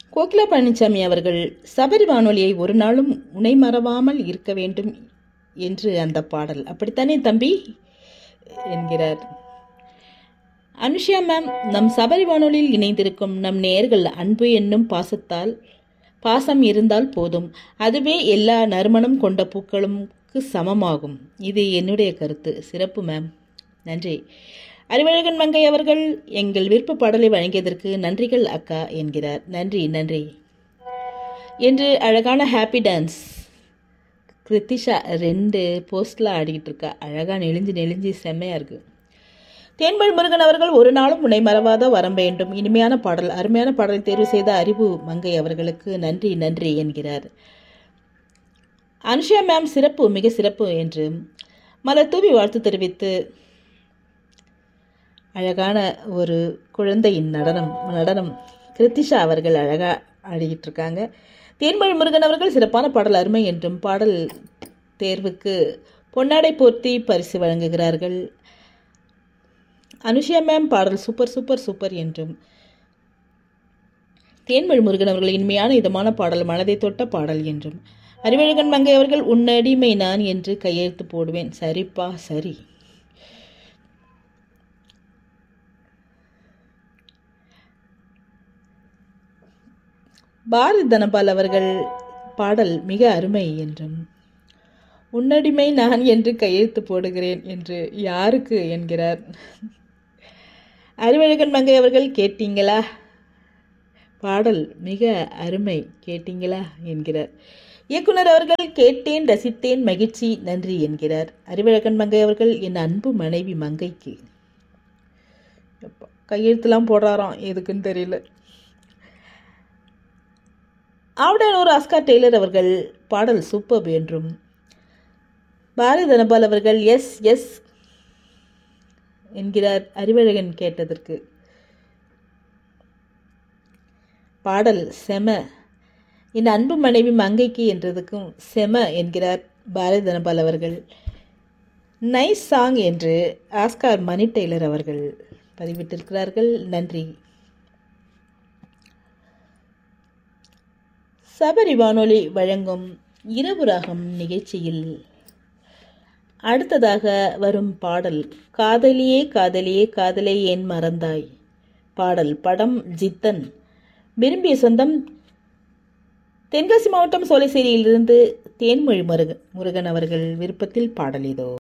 கோகிலா பழனிசாமி அவர்கள் சபரி வானொலியை ஒரு நாளும் உனை மறவாமல் இருக்க வேண்டும் என்று அந்த பாடல் அப்படித்தானே தம்பி என்கிறார் அனுஷியா மேம் நம் சபரி வானொலியில் இணைந்திருக்கும் நம் நேயர்கள் அன்பு என்னும் பாசத்தால் பாசம் இருந்தால் போதும் அதுவே எல்லா நறுமணம் கொண்ட பூக்களுக்கு சமமாகும் இது என்னுடைய கருத்து சிறப்பு மேம் நன்றி அறிவழகன் மங்கை அவர்கள் எங்கள் விருப்ப பாடலை வழங்கியதற்கு நன்றிகள் அக்கா என்கிறார் நன்றி நன்றி என்று அழகான ஹாப்பி டான்ஸ் கிருத்திஷா ரெண்டு போஸ்டில் ஆடிக்கிட்டு இருக்கா அழகாக நெளிஞ்சு நெளிஞ்சு செம்மையாக இருக்குது தேன்மொழி முருகன் அவர்கள் ஒரு நாளும் உன்னை மறவாத வரம் வேண்டும் இனிமையான பாடல் அருமையான பாடலை தேர்வு செய்த அறிவு மங்கை அவர்களுக்கு நன்றி நன்றி என்கிறார் அனுஷா மேம் சிறப்பு மிக சிறப்பு என்று மலர் தூவி வாழ்த்து தெரிவித்து அழகான ஒரு குழந்தையின் நடனம் நடனம் கிருத்திஷா அவர்கள் அழகாக ஆடிக்கிட்டு இருக்காங்க தேன்மொழி முருகன் அவர்கள் சிறப்பான பாடல் அருமை என்றும் பாடல் தேர்வுக்கு பொன்னாடை போர்த்தி பரிசு வழங்குகிறார்கள் அனுஷியா மேம் பாடல் சூப்பர் சூப்பர் சூப்பர் என்றும் தேன்மொழி முருகன் அவர்கள் இனிமையான இதமான பாடல் மனதை தொட்ட பாடல் என்றும் அறிவழகன் மங்கை அவர்கள் உன்னடிமை நான் என்று கையெழுத்து போடுவேன் சரிப்பா சரி பாரதி தனபால் அவர்கள் பாடல் மிக அருமை என்றும் உன்னடிமை நான் என்று கையெழுத்து போடுகிறேன் என்று யாருக்கு என்கிறார் அறிவழகன் மங்கை அவர்கள் கேட்டீங்களா பாடல் மிக அருமை கேட்டீங்களா என்கிறார் இயக்குனர் அவர்கள் கேட்டேன் ரசித்தேன் மகிழ்ச்சி நன்றி என்கிறார் அறிவழகன் மங்கை அவர்கள் என் அன்பு மனைவி மங்கைக்கு எப்பா, கையெழுத்துலாம் போடுறாராம் எதுக்குன்னு தெரியல ஆவுடானூர் ஆஸ்கார் டெய்லர் அவர்கள் பாடல் சூப்பர் என்றும் பாரதி தனபால் அவர்கள் எஸ் எஸ் என்கிறார் அறிவழகன் கேட்டதற்கு பாடல் செம என் அன்பு மனைவி மங்கைக்கு என்றதுக்கும் செம என்கிறார் பாரதி தனபால் அவர்கள் நைஸ் சாங் என்று ஆஸ்கார் மணி டெய்லர் அவர்கள் பதிவிட்டிருக்கிறார்கள் நன்றி சபரி வானொலி வழங்கும் இரவு ராகம் நிகழ்ச்சியில் அடுத்ததாக வரும் பாடல் காதலியே காதலியே காதலே ஏன் மறந்தாய் பாடல் படம் ஜித்தன் விரும்பிய சொந்தம் தென்காசி மாவட்டம் சோலைசேரியிலிருந்து தேன்மொழி முருகன் முருகன் அவர்கள் விருப்பத்தில் பாடல் இதோ